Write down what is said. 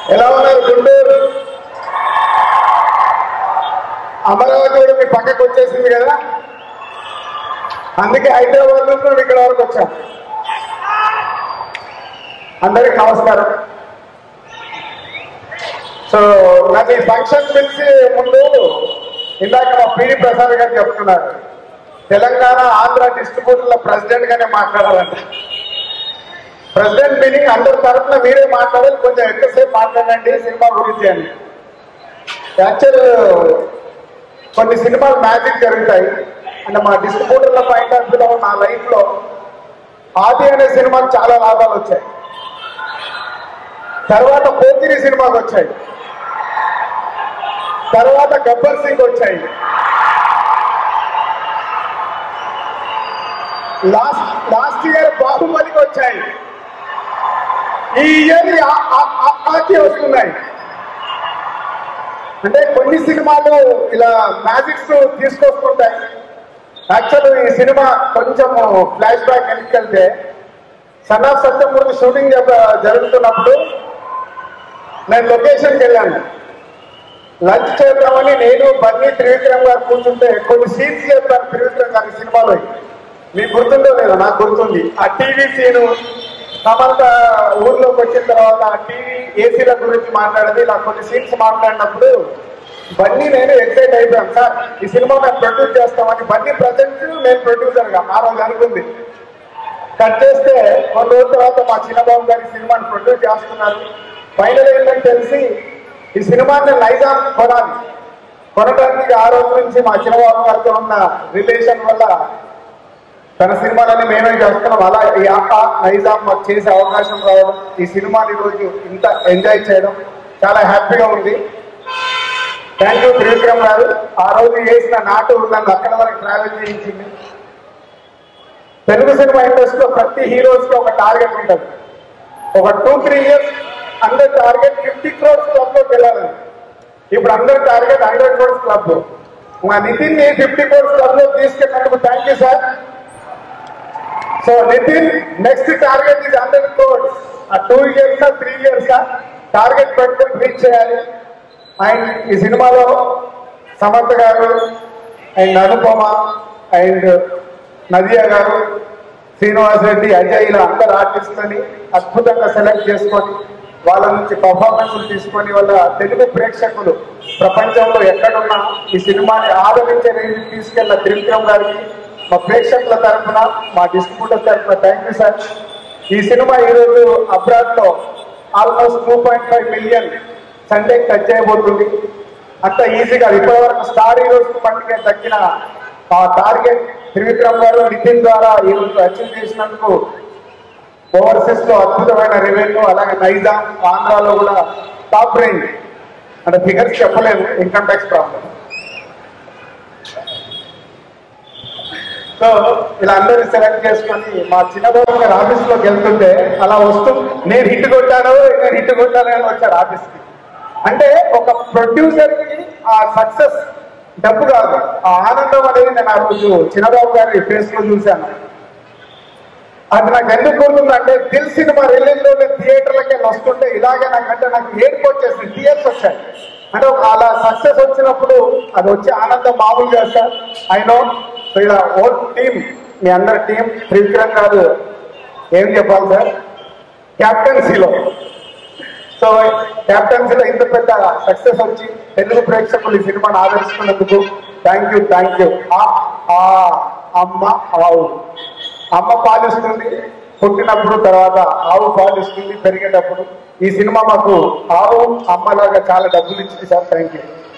ఎలా ఉన్నారు గుంటూరు అమరావతి కూడా మీ పక్కకు వచ్చేసింది కదా అందుకే హైదరాబాద్ నుంచి మేము ఇక్కడ వరకు వచ్చాం అందరికి నమస్కారం సో నాకు ఈ ఫంక్షన్ పిలిచి ముందు ఇందాక మా పిడి ప్రసాద్ గారు చెప్తున్నారు తెలంగాణ ఆంధ్ర డిస్ట్రిబ్యూటర్ల ప్రెసిడెంట్ గానే మాట్లాడాలంట ప్రెసిడెంట్ మీటింగ్ అందరి తరఫున మీరే మాట్లాడాలి కొంచెం ఎక్కువసేపు మాట్లాడండి సినిమా గురించి అని యాక్చువల్ కొన్ని సినిమాలు మ్యాజిక్ జరుగుతాయి అంటే మా డిస్ట్రిబ్యూటర్ల పాయింట్ ఆఫ్ వ్యూలో నా లైఫ్ లో ఆది అనే సినిమాకు చాలా లాభాలు వచ్చాయి తర్వాత పోతిరి సినిమాకి వచ్చాయి తర్వాత గబ్బర్ సింగ్ వచ్చాయి లాస్ట్ లాస్ట్ ఇయర్ బాహుబలికి వచ్చాయి ఈ ఇయర్ ఆకి వస్తున్నాయి అంటే కొన్ని సినిమాలు ఇలా మ్యాజిక్స్ తీసుకొస్తుంటాయి యాక్చువల్ ఈ సినిమా కొంచెం ఫ్లాష్ బ్యాక్ వెనక్కెళ్తే సన్ ఆఫ్ సత్యమూర్తి షూటింగ్ జర- జరుగుతున్నప్పుడు నేను లొకేషన్కి వెళ్ళాను లంచ్ చేద్దామని నేను బన్నీ త్రివిక్రమ్ గారు కూర్చుంటే కొన్ని సీన్స్ చెప్పాను త్రివిక్రమ్ గారి సినిమాలో మీకు గుర్తుందో లేదో నాకు గుర్తుంది ఆ టీవీ సీను సమంత ఊర్లోకి వచ్చిన తర్వాత ఆ టీవీ ఏసీల గురించి మాట్లాడేది ఇలా కొన్ని సీన్స్ మాట్లాడినప్పుడు బన్నీ నేను ఎక్సైట్ అయిపోయాను సార్ ఈ సినిమా మేము ప్రొడ్యూస్ చేస్తామని బన్నీ ప్రజెంట్ నేను ప్రొడ్యూసర్ గా ఆ రోజు అనుకుంది కట్ చేస్తే కొన్ని రోజుల తర్వాత మా చిన్నబాబు గారి సినిమాని ప్రొడ్యూస్ చేస్తున్నారు ఫైనల్ ఏంటని తెలిసి ఈ సినిమాని నైజాం కొనాలి కొనడానికి ఆ రోజు నుంచి మా చిన్నబాబు గారితో ఉన్న రిలేషన్ వల్ల తన సినిమాలని మేమే చేస్తున్నాం అలా ఈ ఆట నైజాం మాకు చేసే అవకాశం రావడం ఈ సినిమాని ఈరోజు ఇంత ఎంజాయ్ చేయడం చాలా హ్యాపీగా ఉంది థ్యాంక్ యూ త్రివిక్రమ్ గారు ఆ రోజు చేసిన నాటు నన్ను అక్కడ వరకు ట్రావెల్ చేయించింది తెలుగు సినిమా ఇండస్ట్రీలో ప్రతి హీరోస్ కి ఒక టార్గెట్ ఉంటుంది ఒక టూ త్రీ ఇయర్స్ అందరి టార్గెట్ ఫిఫ్టీ క్రోర్స్ క్లబ్ లోకి వెళ్ళాలని ఇప్పుడు అందరి టార్గెట్ హండ్రెడ్ క్రోర్స్ క్లబ్ మా నితిన్ ని ఫిఫ్టీ క్రోర్స్ క్లబ్ లో తీసుకెళ్ళినందుకు thank you sir so Nithin next target ఇది హండ్రెడ్ క్రోర్స్ ఆ two years three years target పెట్టుకొని రీచ్ చేయాలి అండ్ ఈ సినిమాలో సమంత గారు అండ్ అనుపమ అండ్ నదియా గారు శ్రీనివాస్ రెడ్డి అజయ్ ఇలా అందరు ఆర్టిస్టులని అద్భుతంగా సెలెక్ట్ చేసుకొని వాళ్ళ నుంచి పర్ఫార్మెన్స్ తీసుకొని వాళ్ళ తెలుగు ప్రేక్షకులు ప్రపంచంలో ఎక్కడున్నా ఈ సినిమాని ఆదరించే రేంజ్ తీసుకెళ్ళిన త్రివిక్రమ్ గారికి మా ప్రేక్షకుల తరఫున మా డిస్ట్రిబ్యూటర్ తరఫున థ్యాంక్ యూ సార్ ఈ సినిమా ఈరోజు అబ్రాడ్ లో almost two point five million Sunday touch చేయబోతుంది అంత ఈజీగా ఇప్పటి వరకు స్టార్ హీరోస్ పండుగ దక్కిన ఆ టార్గెట్ త్రివిక్రమ్ గారు నితిన్ ద్వారా ఈరోజు అచీవ్ చేసినందుకు ఓవర్సీస్ లో అద్భుతమైన రెవెన్యూ అలాగే నైజాం ఆంధ్రాలో కూడా టాప్ రేంజ్ అంటే ఫిగర్స్ చెప్పలేము ఇన్కమ్ ట్యాక్స్ ప్రాబ్లం సో ఇలా అందరిని సెలెక్ట్ చేసుకొని మా చిన్నబాబు గారు ఆఫీస్ లోకి వెళ్తుంటే అలా వస్తూ నేను హిట్ కొట్టాను నేను హిట్ కొట్టాను అని వచ్చాడు ఆఫీస్ కి అంటే ఒక ప్రొడ్యూసర్ కి ఆ సక్సెస్ డబ్బు కాదు ఆ ఆనందం అనేది నేను ఆ రోజు చిన్నబాబు గారి ఫేస్ లో చూశాను అది నాకు ఎందుకు గుర్తుందంటే దిల్ సినిమా రిలీజ్ లో నేను థియేటర్లకి వెళ్ళి వస్తుంటే ఇలాగే నాకంటే నాకు ఏడుపు వచ్చేసింది టీయర్స్ వచ్చాయి అంటే ఒక అలా సక్సెస్ వచ్చినప్పుడు అది వచ్చే ఆనందం మామూలుగా సార్ ఐ నో సో ఇలా ఓ టీం మీ అందరి టీం త్రివిక్రమ్ గారు ఏం చెప్పాలి సార్ క్యాప్టెన్సీలో సో క్యాప్టెన్సీలో ఇంత పెద్ద సక్సెస్ వచ్చి తెలుగు ప్రేక్షకులు ఈ సినిమాను ఆదరిస్తున్నందుకు థ్యాంక్ యూ థ్యాంక్ యూ ఆ అమ్మ ఆవు అమ్మ పాలిస్తుంది పుట్టినప్పుడు తర్వాత ఆవు పాలిస్తుంది పెరిగేటప్పుడు ఈ సినిమా మాకు ఆవు అమ్మలాగా చాలా డబ్బులు ఇచ్చింది సార్ థ్యాంక్ యూ